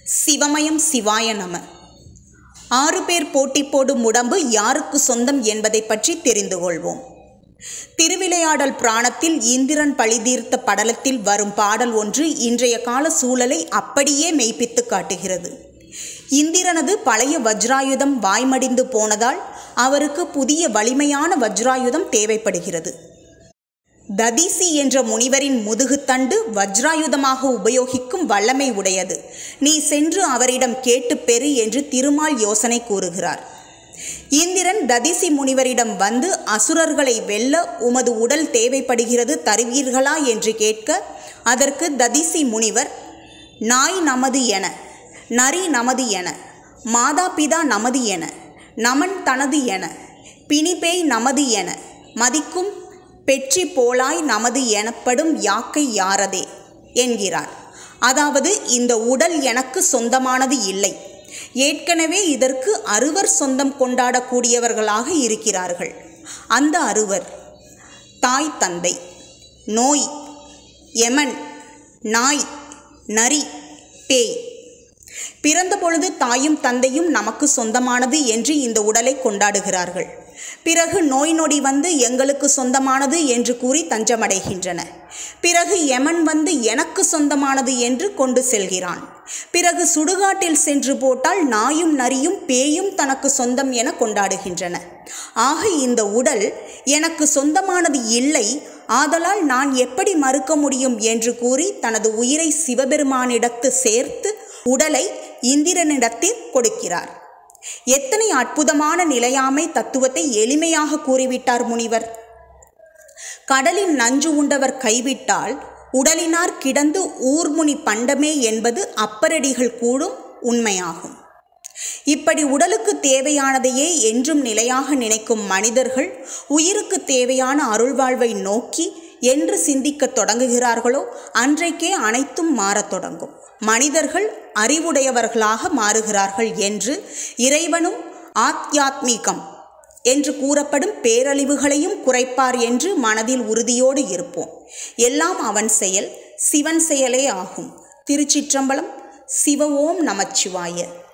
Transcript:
சிவமயம் சிவாய நம ஆறு பேர் போட்டி போடும் உடம்பு யாருக்கு சொந்தம் என்பதை பற்றி தெரிந்து கொள்வோம் திருவிளையாடல் பிராணத்தில் இந்திரன் பழிதீர்த்த படலத்தில் வரும் பாடல் ஒன்று இன்றைய கால சூழலை அப்படியே மெய்ப்பித்து காட்டுகிறது இந்திரனது பழைய வஜ்ராயுதம் வாய்மடிந்து போனதால் அவருக்கு புதிய வலிமையான வஜ்ராயுதம் தேவைப்படுகிறது ததிசி என்ற முனிவரின் முதுகுத்தண்டு வஜ்ராயுதமாக உபயோகிக்கும் வல்லமை உடையது நீ சென்று அவரிடம் கேட்டு பெறு என்று திருமால் யோசனை கூறுகிறார் இந்திரன் ததிசி முனிவரிடம் வந்து அசுரர்களை வெல்ல உமது உடல் தேவைப்படுகிறது தருவீர்களா என்று கேட்க அதற்கு ததிசி முனிவர் நாய் நமது என நரி நமது என மாதா பிதா நமது என நமன் தனது என பிணிபேய் நமது என மதிக்கும் பெற்றி போலாய் நமது எனப்படும் யாக்கை யாரதே என்கிறார் அதாவது இந்த உடல் எனக்கு சொந்தமானது இல்லை ஏற்கனவே இதற்கு அறுவர் சொந்தம் கொண்டாடக்கூடியவர்களாக இருக்கிறார்கள் அந்த அறுவர் தாய் தந்தை நோய் யமன் நாய் நரி பேய் பிறந்த பொழுது தாயும் தந்தையும் நமக்கு சொந்தமானது என்று இந்த உடலை கொண்டாடுகிறார்கள் பிறகு நோய் நொடி வந்து எங்களுக்கு சொந்தமானது என்று கூறி தஞ்சமடைகின்றன பிறகு யமன் வந்து எனக்கு சொந்தமானது என்று கொண்டு செல்கிறான் பிறகு சுடுகாட்டில் சென்று போட்டால் நாயும் நரியும் பேயும் தனக்கு சொந்தம் என கொண்டாடுகின்றன ஆக இந்த உடல் எனக்கு சொந்தமானது இல்லை ஆதலால் நான் எப்படி மறுக்க முடியும் என்று கூறி தனது உயிரை சிவபெருமானிடத்து சேர்த்து உடலை இந்திரனிடத்தில் கொடுக்கிறார் எத்தனை அற்புதமான நிலையாமை தத்துவத்தை எளிமையாக கூறிவிட்டார் முனிவர் கடலில் நஞ்சு உண்டவர் கைவிட்டால் உடலினார் கிடந்து ஊர்முனி பண்டமே என்பது அப்பரடிகள் கூடும் உண்மையாகும் இப்படி உடலுக்கு தேவையானதையே என்றும் நிலையாக நினைக்கும் மனிதர்கள் உயிருக்கு தேவையான அருள்வாழ்வை நோக்கி என்று சிந்திக்கத் தொடங்குகிறார்களோ அன்றைக்கே அனைத்தும் மாறத் தொடங்கும் மனிதர்கள் அறிவுடையவர்களாக மாறுகிறார்கள் என்று இறைவனும் ஆத்யாத்மீகம் என்று கூறப்படும் பேரழிவுகளையும் குறைப்பார் என்று மனதில் உறுதியோடு இருப்போம் எல்லாம் அவன் செயல் சிவன் செயலே ஆகும் திருச்சிற்றம்பலம் சிவ ஓம் நமச்சிவாய